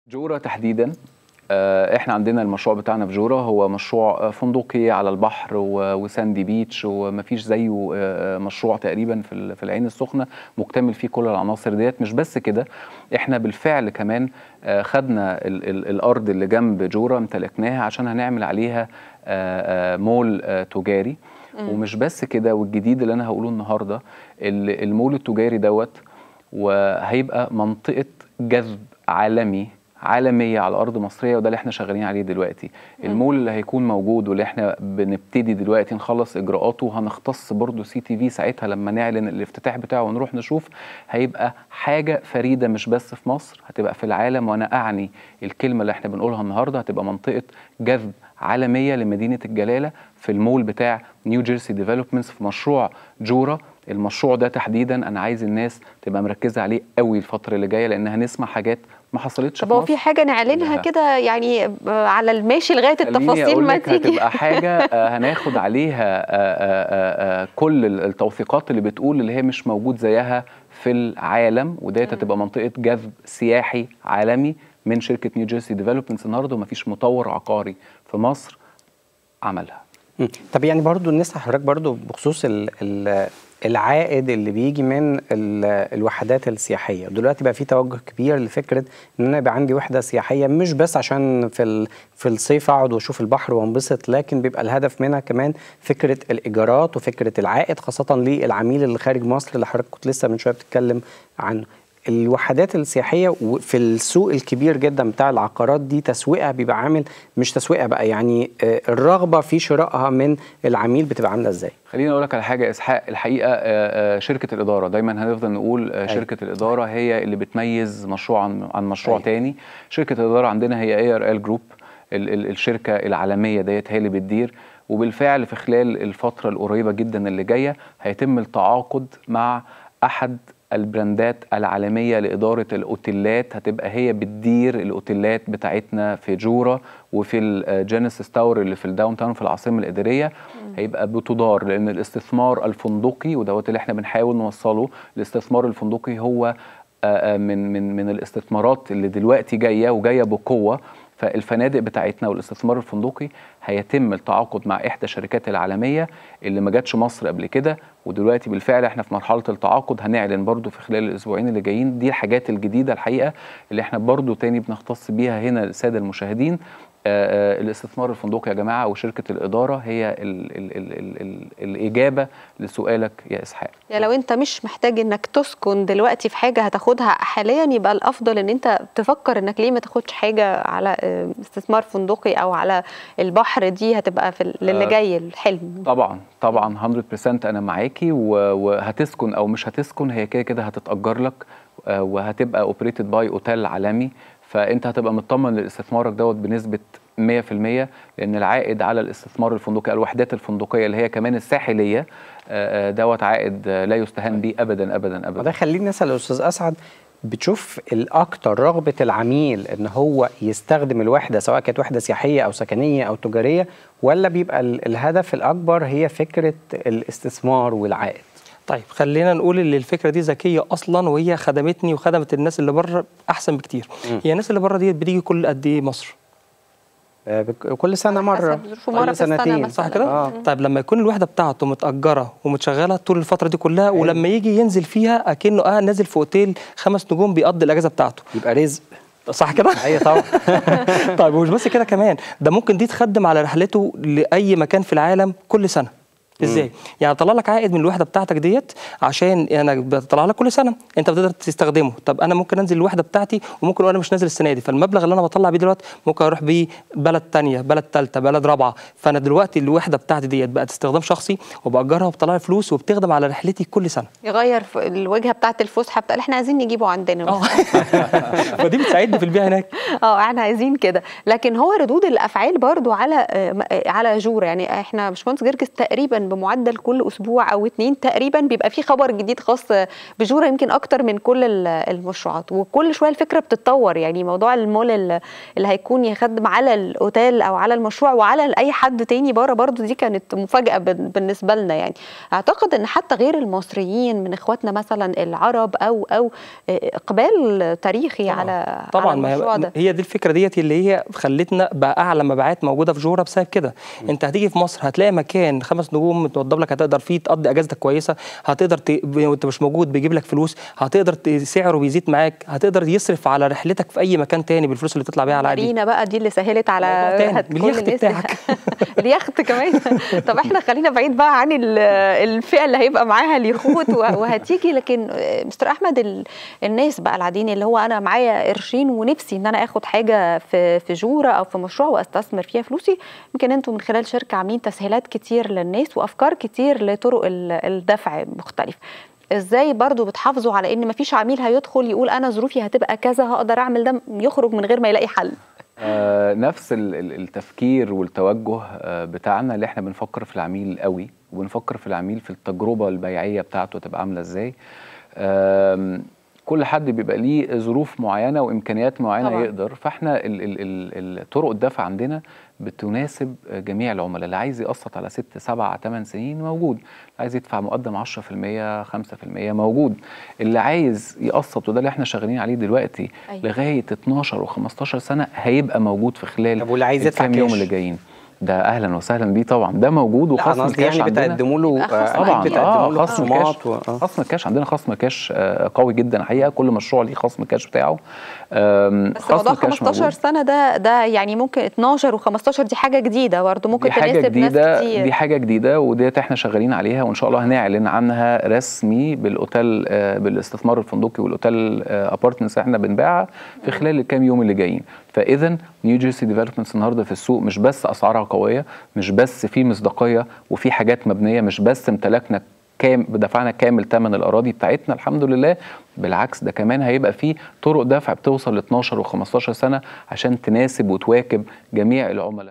جورة تحديدا آه، احنا عندنا المشروع بتاعنا في جورة هو مشروع آه، فندقي على البحر و- وساندي بيتش ومفيش زيه آه، مشروع تقريبا في ال- في العين السخنة مكتمل فيه كل العناصر ديت مش بس كده احنا بالفعل كمان آه، خدنا ال ال الارض اللي جنب جورة امتلكناها عشان هنعمل عليها آه، آه، مول آه، تجاري ومش بس كده والجديد اللي انا هقوله النهارده ال- المول التجاري دوت وهيبقى منطقه جذب عالمي عالميه على ارض مصريه وده اللي احنا شغالين عليه دلوقتي المول اللي هيكون موجود واللي احنا بنبتدي دلوقتي نخلص اجراءاته وهنختص برضو سي تي في ساعتها لما نعلن الافتتاح بتاعه ونروح نشوف هيبقى حاجه فريده مش بس في مصر هتبقى في العالم وانا اعني الكلمه اللي احنا بنقولها النهارده هتبقى منطقه جذب عالميه لمدينه الجلاله في المول بتاع نيو جيرسي ديفلوبمنتس في مشروع جورا المشروع ده تحديدا انا عايز الناس تبقى مركزه عليه قوي الفتره اللي جايه لان هنسمع حاجات ما حصلتش طب في هو مصر في حاجه نعلنها كلها. كده يعني آه، على الماشي لغايه خليني التفاصيل أقول ما لك تيجي هتبقى حاجه آه، هناخد عليها آه، آه، آه، كل ال- التوثيقات اللي بتقول اللي هي مش موجود زيها في العالم وديت هتبقى منطقه جذب سياحي عالمي من شركه نيو جيرسي ديفلوبمنتس النهارده ومفيش مطور عقاري في مصر عملها مم. طب يعني برضو نسأل حضرتك برضو بخصوص ال ال العائد اللي بيجي من ال- الوحدات السياحيه دلوقتي بقى في توجه كبير لفكره ان انا يبقى عندي وحده سياحيه مش بس عشان في ال- في الصيف اقعد واشوف البحر وانبسط لكن بيبقى الهدف منها كمان فكره الايجارات وفكره العائد خاصه للعميل اللي خارج مصر اللي حضرتك كنت لسه من شويه بتتكلم عنه الوحدات السياحيه في السوق الكبير جدا بتاع العقارات دي تسويقها بيبقى عامل مش تسويقها بقى يعني آه، الرغبه في شرائها من العميل بتبقى عامله ازاي؟ خليني اقول لك على حاجه يا اسحاق الحقيقه آه، آه، شركه الاداره دايما هنفضل نقول آه، شركه الاداره هي اللي بتميز مشروع عن عن مشروع أيوة. تاني شركه الاداره عندنا هي اي ار ال جروب الشركه العالميه ديت هي اللي بتدير وبالفعل في خلال الفتره القريبه جدا اللي جايه هيتم التعاقد مع احد البراندات العالميه لاداره الاوتيلات هتبقى هي بتدير الاوتيلات بتاعتنا في جوره وفي الجينيسيس تاور اللي في الداون تاون في العاصمه الاداريه هيبقى بتدار لان الاستثمار الفندقي ودوت اللي احنا بنحاول نوصله الاستثمار الفندقي هو آه، آه، من من من الاستثمارات اللي دلوقتي جايه وجايه بقوه فالفنادق بتاعتنا والاستثمار الفندقي هيتم التعاقد مع احدى الشركات العالميه اللي ما جاتش مصر قبل كده ودلوقتي بالفعل احنا في مرحله التعاقد هنعلن برضو في خلال الاسبوعين اللي جايين دي الحاجات الجديده الحقيقه اللي احنا برضو تاني بنختص بيها هنا الساده المشاهدين آه، آه، الاستثمار الفندقي يا جماعه وشركه الاداره هي ال ال ال ال ال الاجابه لسؤالك يا اسحاق يعني لو انت مش محتاج انك تسكن دلوقتي في حاجه هتاخدها حاليا يبقى الافضل ان انت تفكر انك ليه ما تاخدش حاجه على آه، استثمار فندقي او على البحر دي هتبقى في ال- للي آه، جاي الحلم طبعا طبعا 100% انا معاكي و- وهتسكن او مش هتسكن هي كده كده هتتاجر لك آه، وهتبقى اوبريتد باي اوتيل عالمي فانت هتبقى مطمن لاستثمارك دوت بنسبه 100% لان العائد على الاستثمار الفندقي الوحدات الفندقيه اللي هي كمان الساحليه آه، آه، دوت عائد آه، لا يستهان به ابدا ابدا وده ابدا يخليني نسال الاستاذ اسعد بتشوف الاكتر رغبه العميل ان هو يستخدم الوحده سواء كانت وحده سياحيه او سكنيه او تجاريه ولا بيبقى ال- الهدف الاكبر هي فكره الاستثمار والعائد طيب خلينا نقول ان الفكره دي ذكيه اصلا وهي خدمتني وخدمت الناس اللي بره احسن بكتير هي الناس اللي بره دي بتيجي كل قد ايه مصر آه، بك- كل سنه مره حسب ظروفه مرة كل في السنة سنتين مثلاً. صح كده اه طيب لما يكون الوحده بتاعته متاجره ومتشغله طول الفتره دي كلها ولما يجي ينزل فيها اكنه اه نازل في اوتيل خمس نجوم بيقضي الاجازه بتاعته يبقى رزق صح كده ايوه طبعا طيب ومش بس كده كمان ده ممكن دي تخدم على رحلته لاي مكان في العالم كل سنه ازاي؟ يعني طلع لك عائد من الوحده بتاعتك ديت عشان انا بطلع لك كل سنه انت بتقدر تستخدمه طب انا ممكن انزل الوحده بتاعتي وممكن وانا مش نازل السنه دي فالمبلغ اللي انا بطلع بيه دلوقتي ممكن اروح بيه بلد تانية بلد ثالثه بلد رابعه فانا دلوقتي الوحده بتاعتي ديت بقت استخدام شخصي وباجرها وبطلع لي فلوس وبتخدم على رحلتي كل سنه يغير في الوجهه بتاعت الفسحه بتاع اللي احنا عايزين نجيبه عندنا اه فدي بتساعدني في البيع هناك اه احنا عايزين كده لكن هو ردود الافعال برضو على آه، م- آه، على جوره يعني احنا باشمهندس جرجس تقريبا بمعدل كل اسبوع او اتنين تقريبا بيبقى في خبر جديد خاص بجوره يمكن اكتر من كل ال- المشروعات وكل شويه الفكره بتتطور يعني موضوع المول ال- اللي هيكون يخدم على الاوتيل او على المشروع وعلى اي حد تاني بره برضو دي كانت مفاجاه بن- بالنسبه لنا يعني اعتقد ان حتى غير المصريين من اخواتنا مثلا العرب او او اقبال تاريخي طبعاً. على طبعا على ما المشروع هي, ده هي دي الفكره ديت اللي هي خلتنا بقى اعلى مبيعات موجوده في جوره بسبب كده انت هتيجي في مصر هتلاقي مكان خمس نجوم متوضب لك هتقدر فيه تقضي اجازتك كويسه هتقدر ت... وانت مش موجود بيجيب لك فلوس هتقدر ت... سعره بيزيد معاك هتقدر يصرف على رحلتك في اي مكان تاني بالفلوس اللي تطلع بيها على عادي مارينا بقى دي اللي سهلت على موضوع تاني، هت- كل باليخت الناس- بتاعك. اليخت كمان طب احنا خلينا بعيد بقى عن ال- الفئه اللي هيبقى معاها اليخوت وه- وهتيجي لكن آه، مستر احمد ال- الناس بقى العاديين اللي هو انا معايا قرشين ونفسي ان انا اخد حاجه في في جوره او في مشروع واستثمر فيها فلوسي يمكن انتم من خلال شركه عاملين تسهيلات كتير للناس وافكار كتير لطرق ال- الدفع مختلفه ازاي برضو بتحافظوا على ان مفيش عميل هيدخل يقول انا ظروفي هتبقى كذا هقدر اعمل ده يخرج من غير ما يلاقي حل آه، نفس ال- ال- التفكير والتوجه آه، بتاعنا اللي احنا بنفكر في العميل قوي وبنفكر في العميل في التجربه البيعيه بتاعته تبقى عامله ازاي آم، كل حد بيبقى ليه ظروف معينه وامكانيات معينه طبعاً. طبعا. يقدر فاحنا ال ال ال ال طرق الدفع عندنا بتناسب جميع العملاء اللي عايز يقسط على ست سبع ثمان سنين موجود اللي عايز يدفع مقدم 10% 5% موجود اللي عايز يقسط وده اللي احنا شغالين عليه دلوقتي أيوة. لغايه 12 و15 سنه هيبقى موجود في خلال طب واللي عايز يدفع الكام يوم كاش؟ اللي جايين ده اهلا وسهلا بيه طبعا ده موجود لا وخصم انا قصدي الكاش يعني عندنا بتقدموا له يبقى خصم آه، طبعا أكيد بتقدموا له خصم كاش خصومات و- آه. خصم كاش عندنا خصم كاش آه، قوي جدا حقيقه كل مشروع ليه خصم كاش بتاعه آم، بس موضوع خصم كاش 15 موجود. سنه ده ده يعني ممكن 12 و15 دي حاجه جديده برضه ممكن دي حاجه تناسب جديده ناس كتير دي حاجه جديده وديت احنا شغالين عليها وان شاء الله هنعلن عنها رسمي بالاوتيل آه، بالاستثمار الفندقي والاوتيل ابارتمنتس احنا بنبيعها في خلال الكام يوم اللي جايين فاذا نيو جيرسي ديفلوبمنتس النهارده في السوق مش بس اسعارها قويه مش بس في مصداقيه وفي حاجات مبنيه مش بس امتلكنا كام دفعنا كامل ثمن الاراضي بتاعتنا الحمد لله بالعكس ده كمان هيبقى في طرق دفع بتوصل ل 12 و15 سنه عشان تناسب وتواكب جميع العملاء